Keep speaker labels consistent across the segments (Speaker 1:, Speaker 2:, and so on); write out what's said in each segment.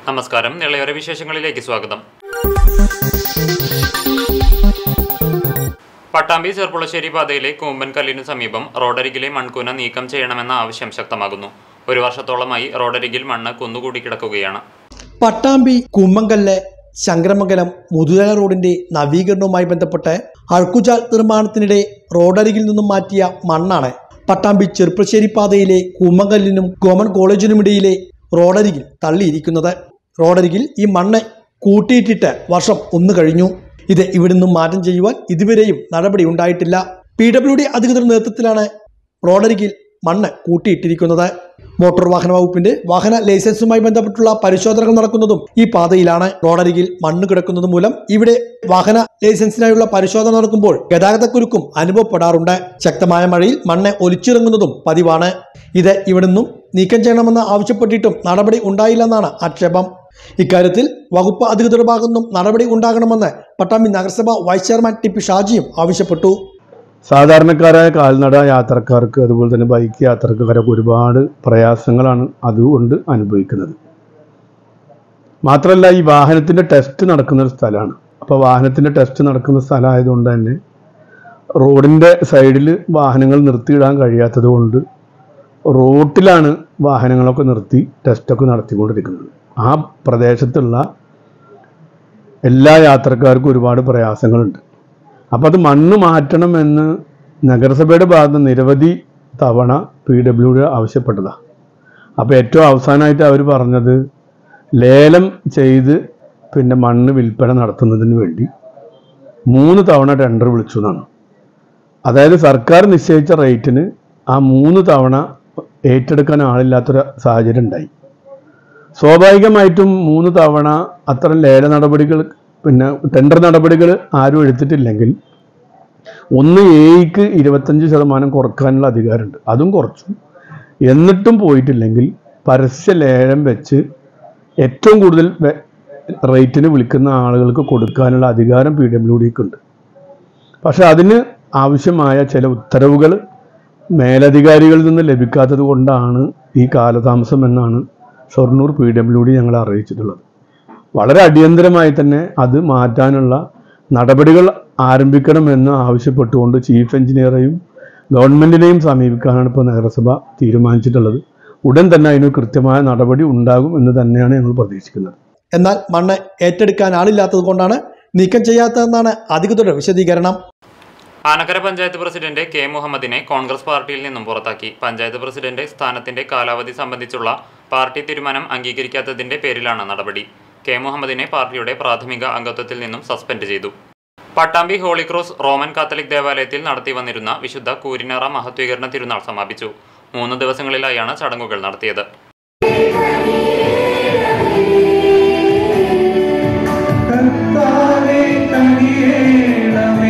Speaker 1: നമസ്കാരം നിളയോര വിശേഷങ്ങളിലേക്ക് സ്വാഗതം പട്ടാമ്പി ചെർപ്പുളശ്ശേരി പാതയിലെ കൂമ്പൻകല്ലിനു സമീപം റോഡരികിലെ മൺകൂന നീക്കം ചെയ്യണമെന്ന ആവശ്യം ശക്തമാകുന്നു ഒരു വർഷത്തോളമായി റോഡരികിൽ മണ്ണ് കുന്നുകൂടി കിടക്കുകയാണ്
Speaker 2: പട്ടാമ്പി കുമ്മങ്കല്ല് ശങ്കരമംഗലം മുതുതല റോഡിന്റെ നവീകരണവുമായി ബന്ധപ്പെട്ട് അഴുക്കുചാൽ നിർമ്മാണത്തിനിടെ റോഡരികിൽ നിന്നും മാറ്റിയ മണ്ണാണ് പട്ടാമ്പി ചെറുപ്പശ്ശേരി പാതയിലെ കുമ്മങ്കല്ലിനും കോമൺ കോളേജിനുമിടയിലെ റോഡരികിൽ തള്ളിയിരിക്കുന്നത് റോഡരികിൽ ഈ മണ്ണ് കൂട്ടിയിട്ടിട്ട് വർഷം ഒന്ന് കഴിഞ്ഞു ഇത് ഇവിടെ നിന്നും മാറ്റം ചെയ്യുവാൻ ഇതുവരെയും നടപടി ഉണ്ടായിട്ടില്ല പി ഡബ്ല്യു ഡി അധികൃതരുടെ നേതൃത്വത്തിലാണ് റോഡരികിൽ മണ്ണ് കൂട്ടിയിട്ടിരിക്കുന്നത് മോട്ടോർ വാഹന വകുപ്പിന്റെ വാഹന ലൈസൻസുമായി ബന്ധപ്പെട്ടുള്ള പരിശോധനകൾ നടക്കുന്നതും ഈ പാതയിലാണ് റോഡരികിൽ മണ്ണ് കിടക്കുന്നത് മൂലം ഇവിടെ വാഹന ലൈസൻസിനായുള്ള പരിശോധന നടക്കുമ്പോൾ ഗതാഗതക്കുരുക്കും അനുഭവപ്പെടാറുണ്ട് ശക്തമായ മഴയിൽ മണ്ണ് ഒലിച്ചിറങ്ങുന്നതും പതിവാണ് ഇത് ഇവിടെ നിന്നും നീക്കം ചെയ്യണമെന്ന് ആവശ്യപ്പെട്ടിട്ടും നടപടി ഉണ്ടായില്ലെന്നാണ് ആക്ഷേപം ഇക്കാര്യത്തിൽ വകുപ്പ് അധികൃതരുടെ ഭാഗത്തുനിന്നും നടപടി ഉണ്ടാകണമെന്ന് പട്ടാമ്പി നഗരസഭ വൈസ് ചെയർമാൻ ടി പി ഷാജിയും ആവശ്യപ്പെട്ടു
Speaker 3: സാധാരണക്കാരായ കാൽനട യാത്രക്കാർക്ക് അതുപോലെ തന്നെ ബൈക്ക് യാത്രക്കാരൊക്കെ ഒരുപാട് പ്രയാസങ്ങളാണ് അതുകൊണ്ട് അനുഭവിക്കുന്നത് മാത്രമല്ല ഈ വാഹനത്തിൻ്റെ ടെസ്റ്റ് നടക്കുന്ന ഒരു സ്ഥലമാണ് അപ്പോൾ വാഹനത്തിൻ്റെ ടെസ്റ്റ് നടക്കുന്ന സ്ഥലമായതുകൊണ്ട് തന്നെ റോഡിൻ്റെ സൈഡിൽ വാഹനങ്ങൾ നിർത്തിയിടാൻ കഴിയാത്തത് കൊണ്ട് റോട്ടിലാണ് വാഹനങ്ങളൊക്കെ നിർത്തി ടെസ്റ്റൊക്കെ നടത്തിക്കൊണ്ടിരിക്കുന്നത് ആ പ്രദേശത്തുള്ള എല്ലാ യാത്രക്കാർക്കും ഒരുപാട് പ്രയാസങ്ങളുണ്ട് അപ്പോൾ അത് മണ്ണ് മാറ്റണമെന്ന് നഗരസഭയുടെ ഭാഗത്ത് നിരവധി തവണ പി ഡബ്ല്യു ഡി ആവശ്യപ്പെട്ടതാണ് അപ്പോൾ ഏറ്റവും അവസാനമായിട്ട് അവർ പറഞ്ഞത് ലേലം ചെയ്ത് പിന്നെ മണ്ണ് വിൽപ്പന നടത്തുന്നതിന് വേണ്ടി മൂന്ന് തവണ ടെൻഡർ വിളിച്ചു എന്നാണ് അതായത് സർക്കാർ നിശ്ചയിച്ച റേറ്റിന് ആ മൂന്ന് തവണ ഏറ്റെടുക്കാൻ ആളില്ലാത്തൊരു സാഹചര്യം ഉണ്ടായി സ്വാഭാവികമായിട്ടും മൂന്ന് തവണ അത്തരം ലേല നടപടികൾ പിന്നെ ടെൻഡർ നടപടികൾ ആരും എടുത്തിട്ടില്ലെങ്കിൽ ഒന്ന് എയ്ക്ക് ഇരുപത്തഞ്ച് ശതമാനം കുറക്കാനുള്ള അധികാരമുണ്ട് അതും കുറച്ചു എന്നിട്ടും പോയിട്ടില്ലെങ്കിൽ പരസ്യ ലേലം വെച്ച് ഏറ്റവും കൂടുതൽ വെ- റേറ്റിന് വിളിക്കുന്ന ആളുകൾക്ക് കൊടുക്കാനുള്ള അധികാരം പി ഡബ്ല്യു ഡിക്ക് ഉണ്ട് പക്ഷെ അതിന് ആവശ്യമായ ചില ഉത്തരവുകൾ മേലധികാരികളിൽ നിന്ന് ലഭിക്കാത്തത് കൊണ്ടാണ് ഈ കാലതാമസം എന്നാണ് ഷൊർണൂർ പി ഡബ്ല്യു ഡി ഞങ്ങളെ അറിയിച്ചിട്ടുള്ളത് വളരെ അടിയന്തരമായി തന്നെ അത് മാറ്റാനുള്ള നടപടികൾ ആരംഭിക്കണമെന്ന് ആവശ്യപ്പെട്ടുകൊണ്ട് ചീഫ് എഞ്ചിനീയറെയും ഗവൺമെൻറ്റിനെയും സമീപിക്കാനാണ് ഇപ്പോൾ നഗരസഭ തീരുമാനിച്ചിട്ടുള്ളത് ഉടൻ തന്നെ അതിന് കൃത്യമായ നടപടി ഉണ്ടാകും എന്ന് തന്നെയാണ് ഞങ്ങൾ പ്രതീക്ഷിക്കുന്നത്
Speaker 2: എന്നാൽ മണ്ണ് ഏറ്റെടുക്കാൻ ആളില്ലാത്തത് കൊണ്ടാണ് നീക്കം ചെയ്യാത്തതെന്നാണ് അധികൃതരുടെ വിശദീകരണം
Speaker 1: ആനക്കര പഞ്ചായത്ത് പ്രസിഡന്റ് കെ മുഹമ്മദിനെ കോൺഗ്രസ് പാർട്ടിയിൽ നിന്നും പുറത്താക്കി പഞ്ചായത്ത് പ്രസിഡന്റ് സ്ഥാനത്തിന്റെ കാലാവധി സംബന്ധിച്ചുള്ള പാർട്ടി തീരുമാനം അംഗീകരിക്കാത്തതിന്റെ പേരിലാണ് നടപടി കെ മുഹമ്മദിനെ പാർട്ടിയുടെ പ്രാഥമിക അംഗത്വത്തിൽ നിന്നും സസ്പെൻഡ് ചെയ്തു Pattambi holy cross Roman Catholic ദേവാലയത്തിൽ നടത്തി വന്നിരുന്ന വിശുദ്ധ കൂരിനറ മഹത്വീകരണ തിരുനാൾ സമാപിച്ചു മൂന്ന് ദിവസങ്ങളിലായാണ് ചടങ്ങുകൾ നടത്തിയത്
Speaker 4: കർത്താവേ കനിയേണമേ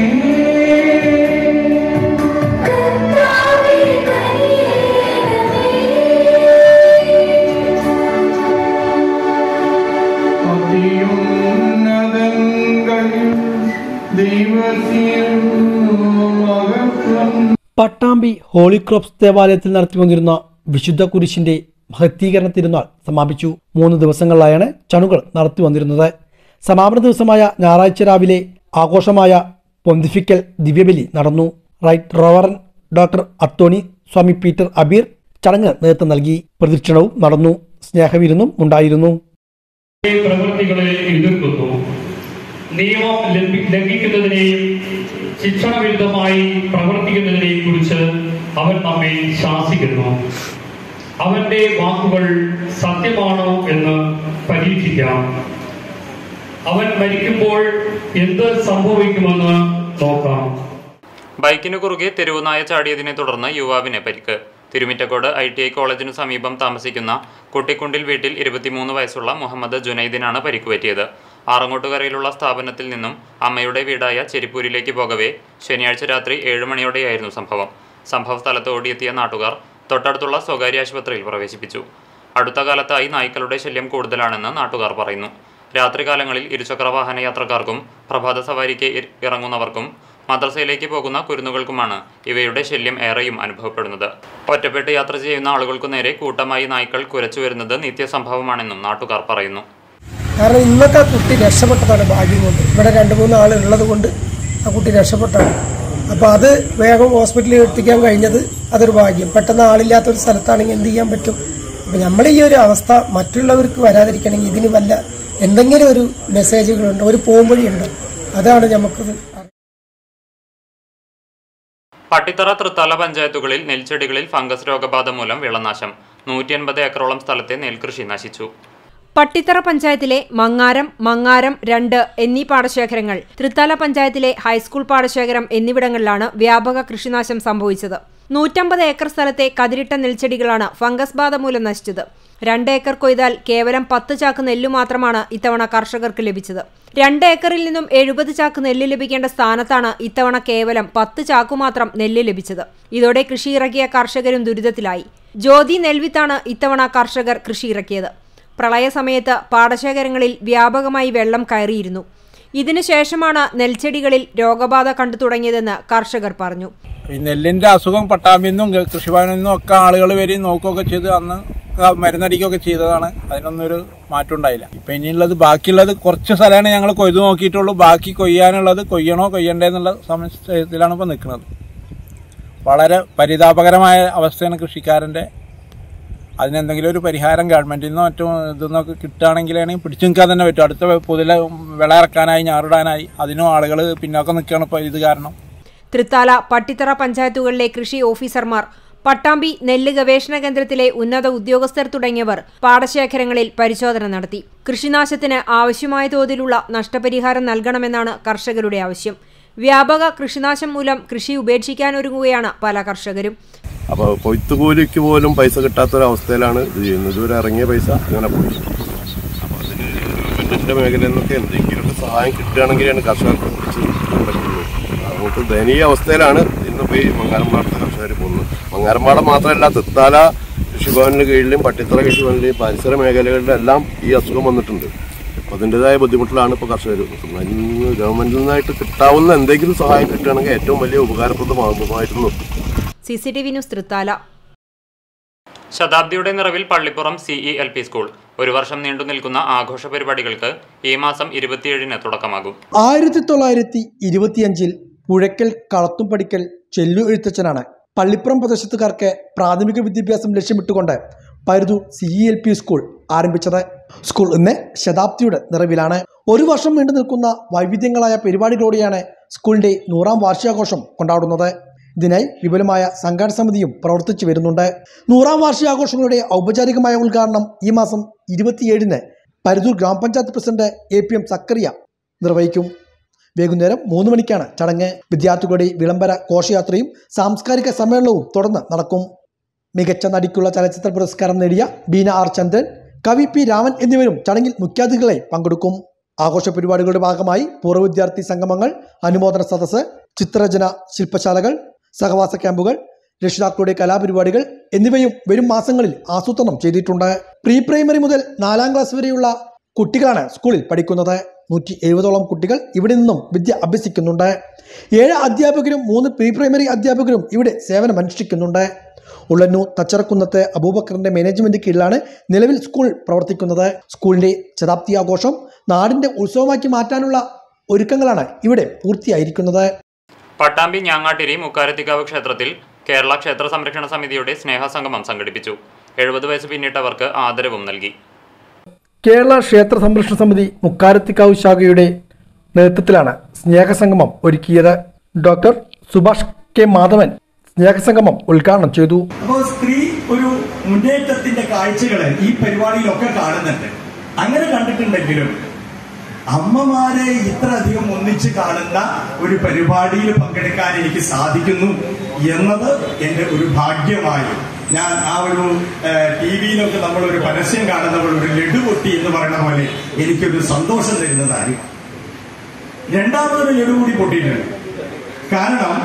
Speaker 4: അതിയുന്നതങ്ങളിൽ ദൈവത്തിൻ മഹത്വം
Speaker 2: പട്ടാമ്പി ഹോളി ക്രോപ്സ് ദേവാലയത്തിൽ നടത്തി വന്നിരുന്ന വിശുദ്ധ കുരിശിന്റെ ഭക്തീകരണ തിരുനാൾ സമാപിച്ചു മൂന്ന് ദിവസങ്ങളിലായാണ് ചടങ്ങുകൾ നടത്തി വന്നിരുന്നത് സമാപന ദിവസമായ ഞായറാഴ്ച രാവിലെ ആഘോഷമായ പൊന്തിഫിക്കൽ ദിവ്യബലി നടന്നു right reverend doctor Anthony Swami Peter Abeer ചടങ്ങ് നേതൃത്വം നൽകി പ്രദക്ഷിണവും നടന്നു സ്നേഹവിരുന്നും ഉണ്ടായിരുന്നു
Speaker 5: ഈ പ്രവൃത്തികളെ എതിർക്കുന്നു നിയമം ലംഘി- ലംഘിക്കുന്നതിനെയും ശിക്ഷണവിരുദ്ധമായി പ്രവർത്തിക്കുന്നതിനെയും കുറിച്ച് അവൻ നമ്മെ ശാസിക്കുന്നു അവന്റെ വാക്കുകൾ സത്യമാണോ എന്ന് പരീക്ഷിക്കാം അവൻ മരിക്കുമ്പോൾ എന്ത് സംഭവിക്കുമെന്ന് നോക്കാം
Speaker 1: ബൈക്കിനു കുറുകെ തെരുവുനായ ചാടിയതിനെ തുടർന്ന് യുവാവിന് പരിക്ക് തിരുമിറ്റക്കോട് ഐ ടി ഐ കോളേജിനു സമീപം താമസിക്കുന്ന കുട്ടിക്കുണ്ടിൽ വീട്ടിൽ ഇരുപത്തിമൂന്ന് വയസ്സുള്ള മുഹമ്മദ് ജുനൈദിനാണ് പരിക്കുപറ്റിയത് ആറങ്ങോട്ടുകരയിലുള്ള സ്ഥാപനത്തിൽ നിന്നും അമ്മയുടെ വീടായ ചെരിപ്പൂരിലേക്ക് പോകവേ ശനിയാഴ്ച രാത്രി ഏഴ് മണിയോടെയായിരുന്നു സംഭവം സംഭവ സ്ഥലത്ത് ഓടിയെത്തിയ നാട്ടുകാർ തൊട്ടടുത്തുള്ള സ്വകാര്യ ആശുപത്രിയിൽ പ്രവേശിപ്പിച്ചു അടുത്ത കാലത്തായി നായ്ക്കളുടെ ശല്യം കൂടുതലാണെന്ന് നാട്ടുകാർ പറയുന്നു രാത്രികാലങ്ങളിൽ ഇരുചക്ര വാഹന യാത്രക്കാർക്കും പ്രഭാത സവാരിക്ക് ഇ- ഇറങ്ങുന്നവർക്കും മദ്രസയിലേക്ക് പോകുന്ന കുരുന്നുകൾക്കുമാണ് ഇവയുടെ ശല്യം ഏറെയും അനുഭവപ്പെടുന്നത് ഒറ്റപ്പെട്ട് യാത്ര ചെയ്യുന്ന ആളുകൾക്കു നേരെ കൂട്ടമായി നായ്ക്കൾ കുരച്ചു വരുന്നത് നിത്യസംഭവമാണെന്നും നാട്ടുകാർ പറയുന്നു
Speaker 6: കാരണം ഇന്നത്തെ ആ കുട്ടി രക്ഷപ്പെട്ടതാണ് ഭാഗ്യം കൊണ്ട് ഇവിടെ രണ്ട് മൂന്ന് ആൾ ഉള്ളത് കൊണ്ട് ആ കുട്ടി രക്ഷപ്പെട്ടാണ് അപ്പോൾ അത് വേഗം ഹോസ്പിറ്റലിൽ എത്തിക്കാൻ കഴിഞ്ഞത് അതൊരു ഭാഗ്യം പെട്ടെന്ന് ആളില്ലാത്ത ഒരു സ്ഥലത്താണെങ്കിൽ എന്ത് ചെയ്യാൻ പറ്റും അപ്പം നമ്മുടെ ഈ ഒരു അവസ്ഥ മറ്റുള്ളവർക്ക് വരാതിരിക്കണമെങ്കിൽ ഇതിന് വല്ല എന്തെങ്കിലും ഒരു മെസ്സേജുകളുണ്ട് ഒരു പോംവഴിയുണ്ട് അതാണ് നമുക്കത്
Speaker 1: പട്ടിത്തറ തൃത്താല പഞ്ചായത്തുകളിൽ നെൽച്ചെടികളിൽ ഫംഗസ് രോഗബാധ മൂലം വിളനാശം നൂറ്റി അൻപത് ഏക്കറോളം സ്ഥലത്തെ നെൽകൃഷി നശിച്ചു
Speaker 7: പട്ടിത്തറ പഞ്ചായത്തിലെ മങ്ങാരം മങ്ങാരം രണ്ട് എന്നീ പാടശേഖരങ്ങൾ തൃത്താല പഞ്ചായത്തിലെ ഹൈസ്കൂൾ പാടശേഖരം എന്നിവിടങ്ങളിലാണ് വ്യാപക കൃഷിനാശം സംഭവിച്ചത് നൂറ്റമ്പത് ഏക്കർ സ്ഥലത്തെ കതിരിട്ട നെൽച്ചെടികളാണ് ഫംഗസ് ബാധ മൂലം നശിച്ചത് രണ്ട് ഏക്കർ കൊയ്താൽ കേവലം പത്ത് ചാക്ക് നെല്ലു മാത്രമാണ് ഇത്തവണ കർഷകർക്ക് ലഭിച്ചത് രണ്ട് ഏക്കറിൽ നിന്നും എഴുപത് ചാക്ക് നെല്ല് ലഭിക്കേണ്ട സ്ഥാനത്താണ് ഇത്തവണ കേവലം പത്ത് ചാക്കു മാത്രം നെല്ല് ലഭിച്ചത് ഇതോടെ കൃഷി ഇറക്കിയ കർഷകരും ദുരിതത്തിലായി ജ്യോതി നെൽവിത്താണ് ഇത്തവണ കർഷകർ കൃഷി ഇറക്കിയത് പ്രളയസമയത്ത് പാടശേഖരങ്ങളിൽ വ്യാപകമായി വെള്ളം കയറിയിരുന്നു ഇതിനുശേഷമാണ് നെൽച്ചെടികളിൽ രോഗബാധ കണ്ടു തുടങ്ങിയതെന്ന് കർഷകർ പറഞ്ഞു
Speaker 8: ഈ നെല്ലിന്റെ അസുഖം പട്ടാമ്പിന്നും കൃഷിഭവനിൽ നിന്നും ഒക്കെ ആളുകൾ വരും നോക്കുകയൊക്കെ ചെയ്ത് അന്ന് ആ മരുന്നടിക്കുകയൊക്കെ ചെയ്തതാണ് അതിനൊന്നും ഒരു മാറ്റം ഉണ്ടായില്ല ഇപ്പൊ ഇനിയുള്ളത് ബാക്കിയുള്ളത് കുറച്ച് സ്ഥലമാണ് ഞങ്ങൾ കൊയ്തു നോക്കിയിട്ടുള്ളൂ ബാക്കി കൊയ്യാനുള്ളത് കൊയ്യണോ കൊയ്യണ്ടേ എന്നുള്ള സംശയത്തിലാണ് ഇപ്പൊ നിൽക്കുന്നത് വളരെ പരിതാപകരമായ അവസ്ഥയാണ് കൃഷിക്കാരന്റെ അതിനെന്തെങ്കിലും ഒരു പരിഹാരം ഗവൺമെന്റിൽ നിന്നോ മറ്റോ ഇതൊന്നൊക്കെ കിട്ടുകയാണെങ്കിലാണ് പിടിച്ചു നിൽക്കാൻ തന്നെ പറ്റും അടുത്ത പുതില വിള ഇറക്കാനായി ഞാറിടാനായി അതിനും ആളുകൾ പിന്നോക്കം നിൽക്കുകയാണ് ഇപ്പോൾ ഇത് കാരണം
Speaker 7: തൃത്താല പട്ടിത്തറ പഞ്ചായത്തുകളിലെ കൃഷി ഓഫീസർമാർ പട്ടാമ്പി നെല്ല് ഗവേഷണ കേന്ദ്രത്തിലെ ഉന്നത ഉദ്യോഗസ്ഥർ തുടങ്ങിയവർ പാടശേഖരങ്ങളിൽ പരിശോധന നടത്തി കൃഷിനാശത്തിന് ആവശ്യമായ തോതിലുള്ള നഷ്ടപരിഹാരം നൽകണമെന്നാണ് കർഷകരുടെ ആവശ്യം വ്യാപക കൃഷിനാശം മൂലം കൃഷി ഉപേക്ഷിക്കാനൊരുങ്ങുകയാണ് പല കർഷകരും
Speaker 9: അപ്പോൾ കൊയ്ത്തുകൂലിക്ക് പോലും പൈസ കിട്ടാത്തൊരവസ്ഥയിലാണ് ഇത് ചെയ്യുന്നത് ഇതുവരെ ഇറങ്ങിയ പൈസ അങ്ങനെ പോയി അപ്പോൾ അതിന് ഗവൺമെന്റിന്റെ മേഖലയിൽ നിന്നൊക്കെ എന്തെങ്കിലുമൊക്കെ സഹായം കിട്ടുകയാണെങ്കിലാണ് കർഷകർക്ക് പിടിച്ച് നിൽക്കാൻ പറ്റുള്ളൂ അങ്ങോട്ട് ദയനീയ അവസ്ഥയിലാണ് ഇന്നിപ്പോൾ ഈ മങ്ങാരമ്പാടത്തെ കർഷകർ പോകുന്നത് മങ്ങാരമ്പാടം മാത്രമല്ല തെത്താല കൃഷിഭവനിന് കീഴിലും പട്ടിത്തറ കൃഷിഭവനിലും പരിസര മേഖലകളിലെല്ലാം ഈ അസുഖം വന്നിട്ടുണ്ട് അപ്പോൾ അതിൻ്റെതായ ബുദ്ധിമുട്ടിലാണ് ഇപ്പോൾ കർഷകർ നിൽക്കുന്നത് അതിൽ നിന്ന് ഗവൺമെന്റിൽ നിന്നായിട്ട് കിട്ടാവുന്ന എന്തെങ്കിലും സഹായം കിട്ടുകയാണെങ്കിൽ ഏറ്റവും വലിയ ഉപകാരപ്രദമാകുമായിരുന്നു
Speaker 7: C C T V news Thrithala
Speaker 1: ശതാബ്ദിയുടെ നിറവിൽ Pallippuram C E L P school ഒരു വർഷം നീണ്ടു നിൽക്കുന്ന ആഘോഷ പരിപാടികൾക്ക് ഈ മാസം ഇരുപത്തിയേഴിന് തുടക്കമാകും
Speaker 2: ആയിരത്തി തൊള്ളായിരത്തി ഇരുപത്തിയഞ്ചിൽ പുഴയ്ക്കൽ കളത്തും പഠിക്കൽ ചെല്ലു എഴുത്തച്ഛനാണ് പള്ളിപ്പുറം പ്രദേശത്തുകാർക്ക് പ്രാഥമിക വിദ്യാഭ്യാസം ലക്ഷ്യമിട്ടുകൊണ്ട് Paruthur C E L P school ആരംഭിച്ചത് സ്കൂൾ ഇന്ന് ശതാബ്ദിയുടെ നിറവിലാണ് ഒരു വർഷം നീണ്ടു നിൽക്കുന്ന വൈവിധ്യങ്ങളായ പരിപാടികളോടെയാണ് സ്കൂളിന്റെ നൂറാം വാർഷികാഘോഷം കൊണ്ടാടുന്നത് ഇതിനായി വിപുലമായ സംഘാടന സമിതിയും പ്രവർത്തിച്ചു വരുന്നുണ്ട് നൂറാം വാർഷികാഘോഷങ്ങളുടെ ഔപചാരികമായ ഉദ്ഘാടനം ഈ മാസം ഇരുപത്തിയേഴിന് പരുതൂർ ഗ്രാമപഞ്ചായത്ത് president A P M Zakariya നിർവഹിക്കും വൈകുന്നേരം മൂന്ന് മണിക്കാണ് ചടങ്ങ് വിദ്യാർത്ഥികളുടെ വിളംബര ഘോഷയാത്രയും സാംസ്കാരിക സമ്മേളനവും തുടർന്ന് നടക്കും മികച്ച നടിക്കുള്ള ചലച്ചിത്ര പുരസ്കാരം നേടിയ ബീന ആർ ചന്ദ്രൻ കവി പി രാമൻ എന്നിവരും ചടങ്ങിൽ മുഖ്യാതിഥികളായി പങ്കെടുക്കും ആഘോഷ പരിപാടികളുടെ ഭാഗമായി പൂർവ്വ വിദ്യാർത്ഥി സംഗമങ്ങൾ അനുമോദന സദസ്സ് ചിത്രരചന ശില്പശാലകൾ സഹവാസ ക്യാമ്പുകൾ രക്ഷിതാക്കളുടെ കലാപരിപാടികൾ എന്നിവയും വരും മാസങ്ങളിൽ ആസൂത്രണം ചെയ്തിട്ടുണ്ട് പ്രീ പ്രൈമറി മുതൽ നാലാം ക്ലാസ് വരെയുള്ള കുട്ടികളാണ് സ്കൂളിൽ പഠിക്കുന്നത് നൂറ്റി എഴുപതോളം കുട്ടികൾ ഇവിടെ നിന്നും വിദ്യ അഭ്യസിക്കുന്നുണ്ട് ഏഴ് അധ്യാപകരും മൂന്ന് പ്രീ പ്രൈമറി അധ്യാപകരും ഇവിടെ സേവനമനുഷ്ഠിക്കുന്നുണ്ട് ഉള്ളന്നൂർ തച്ചറക്കുന്നത്ത് അബൂബക്കറിന്റെ മാനേജ്മെന്റ് കീഴിലാണ് നിലവിൽ സ്കൂൾ പ്രവർത്തിക്കുന്നത് സ്കൂളിന്റെ ശതാബ്ദി ആഘോഷം നാടിന്റെ ഉത്സവമാക്കി മാറ്റാനുള്ള ഒരുക്കങ്ങളാണ് ഇവിടെ പൂർത്തിയായിരിക്കുന്നത്
Speaker 1: പട്ടാമ്പി ഞാങ്ങാട്ടിരി മുക്കാരത്തിക്കാവ് ക്ഷേത്രത്തിൽ കേരള ക്ഷേത്ര സംരക്ഷണ സമിതിയുടെ സ്നേഹസംഗമം സംഘടിപ്പിച്ചു എഴുപത് വയസ്സ് പിന്നിട്ടവർക്ക് ആദരവും നൽകി
Speaker 2: കേരള ക്ഷേത്ര സംരക്ഷണ സമിതി മുക്കാരത്തിക്കാവ് ശാഖയുടെ നേതൃത്വത്തിലാണ് സ്നേഹസംഗമം ഒരുക്കിയത് ഡോക്ടർ സുഭാഷ് കെ മാധവൻ സ്നേഹസംഗമം ഉദ്ഘാടനം ചെയ്തു
Speaker 10: അപ്പോൾ സ്ത്രീ ഒരു മുന്നേറ്റത്തിന്റെ കാഴ്ചകള് ഈ പരിപാടിയിലൊക്കെ കാണുന്നുണ്ട് അങ്ങനെ കണ്ടിട്ടുണ്ടെങ്കിലും അമ്മമാരെ ഇത്ര അധികം ഒന്നിച്ച് കാണുന്ന ഒരു പരിപാടിയിൽ പങ്കെടുക്കാൻ എനിക്ക് സാധിക്കുന്നു എന്നത് എന്റെ ഒരു ഭാഗ്യമായി ഞാൻ ആ ഒരു ടി വിയിലൊക്കെ നമ്മൾ ഒരു പരസ്യം കാണുന്നപ്പോൾ ഒരു ലഡു പൊട്ടി എന്ന് പറയുന്ന പോലെ എനിക്കൊരു സന്തോഷം തരുന്നതായി രണ്ടാമതൊരു ലഡു കൂടി പൊട്ടിയിട്ടുണ്ട് കാരണം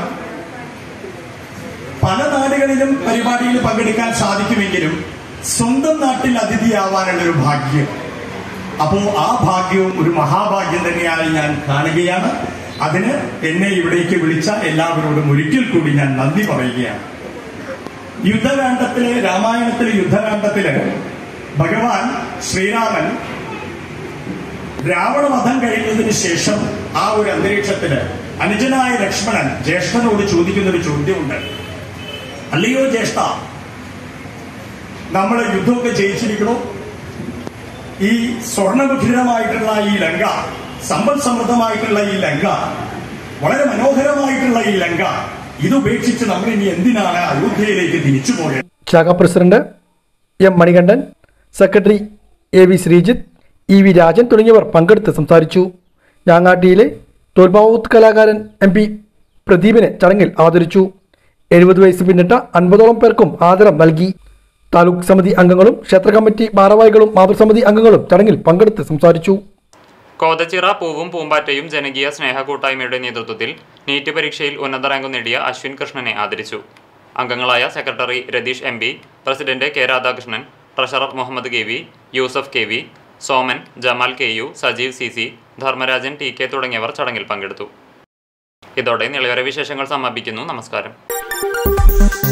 Speaker 10: പല നാടുകളിലും പരിപാടിയിൽ പങ്കെടുക്കാൻ സാധിക്കുമെങ്കിലും സ്വന്തം നാട്ടിൽ അതിഥിയാവാനുള്ള ഒരു ഭാഗ്യം അപ്പോ ആ ഭാഗ്യവും ഒരു മഹാഭാഗ്യം തന്നെയായി ഞാൻ കാണുകയാണ് അതിന് എന്നെ ഇവിടേക്ക് വിളിച്ച എല്ലാവരോടും ഒരിക്കൽ കൂടി ഞാൻ നന്ദി പറയുകയാണ് യുദ്ധകാണ്ഡത്തിലെ രാമായണത്തിലെ യുദ്ധകാണ്ഡത്തില് ഭഗവാൻ ശ്രീരാമൻ രാവണവധം കഴിഞ്ഞതിന് ശേഷം ആ ഒരു അന്തരീക്ഷത്തില് അനുജനായ ലക്ഷ്മണൻ ജ്യേഷ്ഠനോട് ചോദിക്കുന്ന ഒരു ചോദ്യമുണ്ട് അല്ലയോ ജ്യേഷ്ഠ നമ്മൾ യുദ്ധമൊക്കെ ജയിച്ചിരിക്കണോ ഈ സ്വർണമുഖിതമായിട്ടുള്ള ഈ ലങ്ക സമ്പദ് സമൃദ്ധമായിട്ടുള്ള ഈ ലങ്ക വളരെ മനോഹരമായിട്ടുള്ള ഈ ലങ്ക ഇതുപേക്ഷിച്ച് നമ്മൾ ഇനി എന്തിനാണ് അയോധ്യയിലേക്ക് തിരിച്ചു പോയത്
Speaker 2: ശാഖാ president M Manikandan secretary A V Sreejith E V Rajan തുടങ്ങിയവർ പങ്കെടുത്ത് സംസാരിച്ചു ഞാങ്ങാട്ടിയിലെ തോൽമാവൂത്ത് കലാകാരൻ എം പി പ്രദീപിനെ ചടങ്ങിൽ ആദരിച്ചു എഴുപത് വയസ്സ് പിന്നിട്ട അൻപതോളം പേർക്കും ആദരം നൽകി താലൂക്ക് സമിതി അംഗങ്ങളും ക്ഷേത്ര കമ്മിറ്റി ഭാരവാഹികളും മാതൃസമിതി അംഗങ്ങളും ചടങ്ങിൽ പങ്കെടുത്ത് സംസാരിച്ചു
Speaker 1: കോതച്ചിറ പൂവും പൂമ്പാറ്റയും ജനകീയ സ്നേഹ കൂട്ടായ്മയുടെ നേതൃത്വത്തിൽ നീറ്റ് പരീക്ഷയിൽ ഉന്നത റാങ്ക് നേടിയ അശ്വിൻ കൃഷ്ണനെ ആദരിച്ചു അംഗങ്ങളായ secretary Ratheesh M P president K Radhakrishnan treasurer Muhammad K V Yusuf K V Soman Jamal K U Sajeev C C Dharmarajan T K തുടങ്ങിയവർ ചടങ്ങിൽ പങ്കെടുത്തു ഇതോടെ നിളവര വിശേഷങ്ങൾ സമാപിക്കുന്നു നമസ്കാരം